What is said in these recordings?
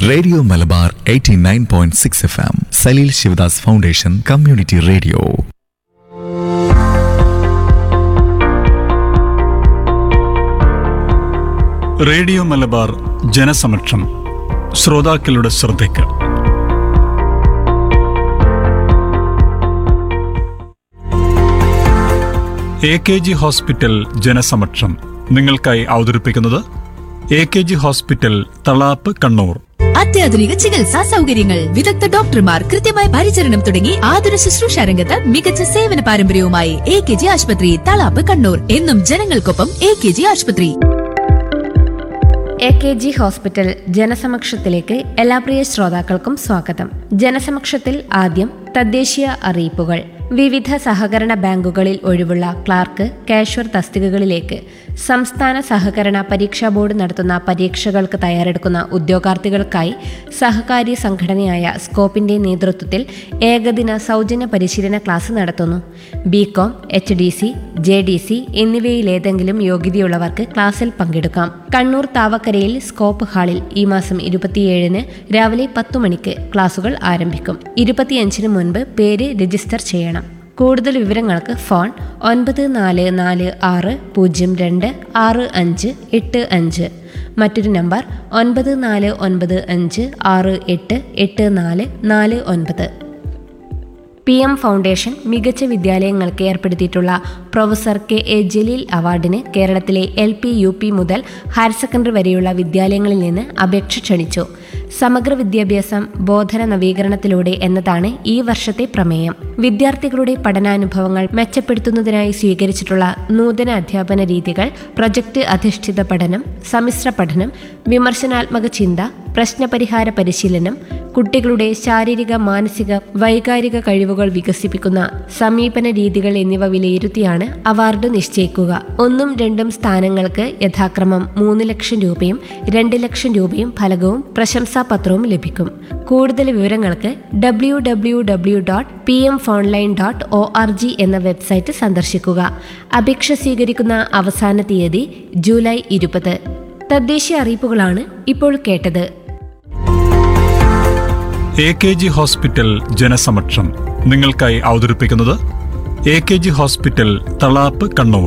radio Malabar 89.6 point six F M Saleel Shivadas foundation community radio radio Malabar ജനസമക്ഷം ശ്രോതാക്കളുടെ ശ്രദ്ധയ്ക്ക് എ കെ ജി ഹോസ്പിറ്റൽ ജനസമക്ഷം നിങ്ങൾക്കായി അവതരിപ്പിക്കുന്നത് A K G hospital Thalap Kannur അത്യാധുനിക ചികിത്സാ സൗകര്യങ്ങൾ വിദഗ്ധ ഡോക്ടർമാർ കൃത്യമായ പരിചരണം തുടങ്ങി ആതുര ശുശ്രൂഷ രംഗത്ത് മികച്ച സേവന പാരമ്പര്യവുമായി എ കെ ജി ആശുപത്രി തളാപ്പ് കണ്ണൂർ എന്നും ജനങ്ങൾക്കൊപ്പം എ കെ ജി ആശുപത്രി എ കെ ജി ഹോസ്പിറ്റൽ ജനസമക്ഷത്തിലേക്ക് എല്ലാ പ്രിയ ശ്രോതാക്കൾക്കും സ്വാഗതം ജനസമക്ഷത്തിൽ ആദ്യം തദ്ദേശീയ അറിയിപ്പുകൾ വിവിധ സഹകരണ ബാങ്കുകളിൽ ഒഴിവുള്ള ക്ലാർക്ക് കാഷ്വർ തസ്തികകളിലേക്ക് സംസ്ഥാന സഹകരണ പരീക്ഷാ ബോർഡ് നടത്തുന്ന പരീക്ഷകൾക്ക് തയ്യാറെടുക്കുന്ന ഉദ്യോഗാർത്ഥികൾക്കായി സഹകാരി സംഘടനയായ സ്കോപ്പിന്റെ നേതൃത്വത്തിൽ ഏകദിന സൗജന്യ പരിശീലന ക്ലാസ് നടത്തുന്നു BCom H D C J D C എന്നിവയിലേതെങ്കിലും യോഗ്യതയുള്ളവർക്ക് ക്ലാസ്സിൽ പങ്കെടുക്കാം കണ്ണൂർ താവക്കരയിൽ സ്കോപ്പ് ഹാളിൽ ഈ മാസം ഇരുപത്തിയേഴിന് രാവിലെ പത്തു മണിക്ക് ക്ലാസുകൾ ആരംഭിക്കും ഇരുപത്തിയഞ്ചിന് മുൻപ് പേര് രജിസ്റ്റർ ചെയ്യണം കൂടുതൽ വിവരങ്ങൾക്ക് ഫോൺ ഒൻപത് നാല് നാല് ആറ് പൂജ്യം രണ്ട് ആറ് അഞ്ച് എട്ട് അഞ്ച് മറ്റൊരു നമ്പർ ഒൻപത് നാല് ഒൻപത് അഞ്ച് ആറ് എട്ട് എട്ട് നാല് നാല് ഒൻപത് പി എം ഫൗണ്ടേഷൻ മികച്ച വിദ്യാലയങ്ങൾക്ക് ഏർപ്പെടുത്തിയിട്ടുള്ള പ്രൊഫസർ കെ എ ജലീൽ അവാർഡിന് കേരളത്തിലെ എൽ പി യു പി മുതൽ ഹയർ സെക്കൻഡറി വരെയുള്ള വിദ്യാലയങ്ങളിൽ നിന്ന് അപേക്ഷ ക്ഷണിച്ചു സമഗ്ര വിദ്യാഭ്യാസം ബോധന നവീകരണത്തിലൂടെ എന്നതാണ് ഈ വർഷത്തെ പ്രമേയം വിദ്യാർത്ഥികളുടെ പഠനാനുഭവങ്ങൾ മെച്ചപ്പെടുത്തുന്നതിനായി സ്വീകരിച്ചിട്ടുള്ള നൂതന അധ്യാപന രീതികൾ പ്രൊജക്ട് അധിഷ്ഠിത പഠനം സമ്മിശ്ര പഠനം വിമർശനാത്മക ചിന്ത പ്രശ്നപരിഹാര പരിശീലനം കുട്ടികളുടെ ശാരീരിക മാനസിക വൈകാരിക കഴിവുകൾ വികസിപ്പിക്കുന്ന സമീപന രീതികൾ എന്നിവ വിലയിരുത്തിയാണ് അവാർഡ് നിശ്ചയിക്കുക ഒന്നും രണ്ടും സ്ഥാനങ്ങൾക്ക് യഥാക്രമം മൂന്ന് ലക്ഷം രൂപയും രണ്ട് ലക്ഷം രൂപയും ഫലകവും പ്രശംസാപത്രവും ലഭിക്കും കൂടുതൽ വിവരങ്ങൾക്ക് W W W dot P M phoneline dot O R G എന്ന വെബ്സൈറ്റ് സന്ദർശിക്കുക അപേക്ഷ സ്വീകരിക്കുന്ന അവസാന തീയതി ജൂലൈ ഇരുപത് തദ്ദേശീയ അറിയിപ്പുകളാണ് ഇപ്പോൾ കേട്ടത് എ കെ ജി ഹോസ്പിറ്റൽ ജനസമക്ഷം നിങ്ങൾക്കായി അവതരിപ്പിക്കുന്നത് A K G hospital Thalap Kannur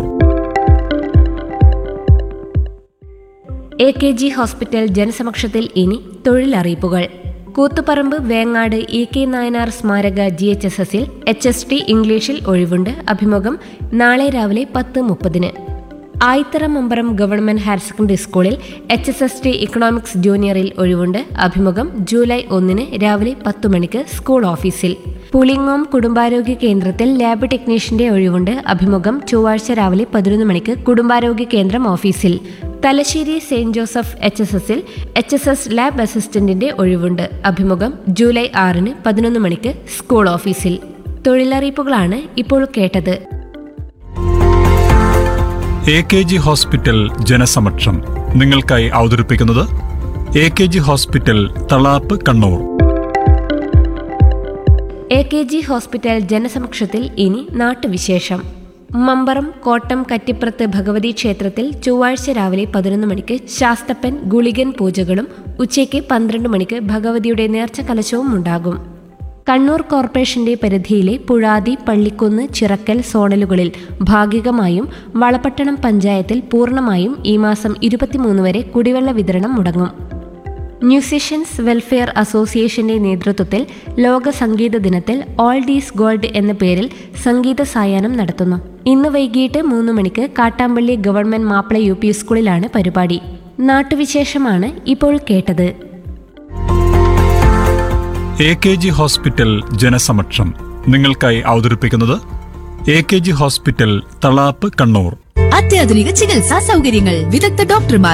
A K G hospital ജനസമക്ഷത്തിൽ ഇനി തൊഴിലറിയിപ്പുകൾ കൂത്തുപറമ്പ് വേങ്ങാട് ഇ കെ നായനാർ സ്മാരക ജി എച്ച് എസ് എസിൽ എച്ച് എസ് ടി ഇംഗ്ലീഷിൽ ഒഴിവുണ്ട് അഭിമുഖം നാളെ രാവിലെ പത്ത് മുപ്പതിന് Ayithara Mambaram government higher secondary സ്കൂളിൽ H S S T economics ജൂനിയറിൽ ഒഴിവുണ്ട് അഭിമുഖം ജൂലൈ ഒന്നിന് രാവിലെ പത്തു മണിക്ക് സ്കൂൾ ഓഫീസിൽ പുളിങ്ങോം കുടുംബാരോഗ്യ കേന്ദ്രത്തിൽ ലാബ് ടെക്നീഷ്യന്റെ ഒഴിവുണ്ട് അഭിമുഖം ചൊവ്വാഴ്ച രാവിലെ പതിനൊന്ന് മണിക്ക് കുടുംബാരോഗ്യ കേന്ദ്രം ഓഫീസിൽ Thalassery saint Joseph H S എസിൽ എച്ച് എസ് എസ് ലാബ് അസിസ്റ്റന്റിന്റെ ഒഴിവുണ്ട് അഭിമുഖം ജൂലൈ ആറിന് പതിനൊന്ന് മണിക്ക് സ്കൂൾ ഓഫീസിൽ തൊഴിലറിയിപ്പുകളാണ് ഇപ്പോൾ കേട്ടത് എ കെ ജി ഹോസ്പിറ്റൽ ജനസമക്ഷം നിങ്ങൾക്കായി അവതരിപ്പിക്കുന്നത് A K G hospital Thalap Kannur A K G hospital ജനസമക്ഷത്തിൽ ഇനി നാട്ടുവിശേഷം മമ്പറം കോട്ടം കറ്റിപ്പുറത്ത് ഭഗവതി ക്ഷേത്രത്തിൽ ചൊവ്വാഴ്ച രാവിലെ പതിനൊന്ന് മണിക്ക് ശാസ്തപ്പൻ ഗുളികൻ പൂജകളും ഉച്ചയ്ക്ക് പന്ത്രണ്ട് മണിക്ക് ഭഗവതിയുടെ നേർച്ച കലശവും ഉണ്ടാകും കണ്ണൂർ കോർപ്പറേഷന്റെ പരിധിയിലെ പുഴാതി പള്ളിക്കുന്ന് ചിറക്കൽ സോണലുകളിൽ ഭാഗികമായും വളപട്ടണം പഞ്ചായത്തിൽ പൂർണ്ണമായും ഈ മാസം ഇരുപത്തിമൂന്ന് വരെ കുടിവെള്ള വിതരണം മുടങ്ങും മ്യൂസിഷ്യൻസ് വെൽഫെയർ അസോസിയേഷന്റെ നേതൃത്വത്തിൽ ലോക സംഗീത ദിനത്തിൽ ഓൾ ഡീസ് ഗോൾഡ് എന്ന പേരിൽ സംഗീത സായാഹ്നം നടത്തുന്നു ഇന്ന് വൈകിട്ട് മൂന്ന് മണിക്ക് Kattampally government Mappila U P സ്കൂളിലാണ് പരിപാടി നാട്ടുവിശേഷമാണ് ഇപ്പോൾ കേട്ടത് എ കെ ജി ഹോസ്പിറ്റൽ ജനസമക്ഷം നിങ്ങൾക്കായി അവതരിപ്പിക്കുന്നത് A K G hospital Thalap Kannur അത്യാധുനിക ചികിത്സാ സൗകര്യങ്ങൾ വിദഗ്ധ ഡോക്ടർമാർ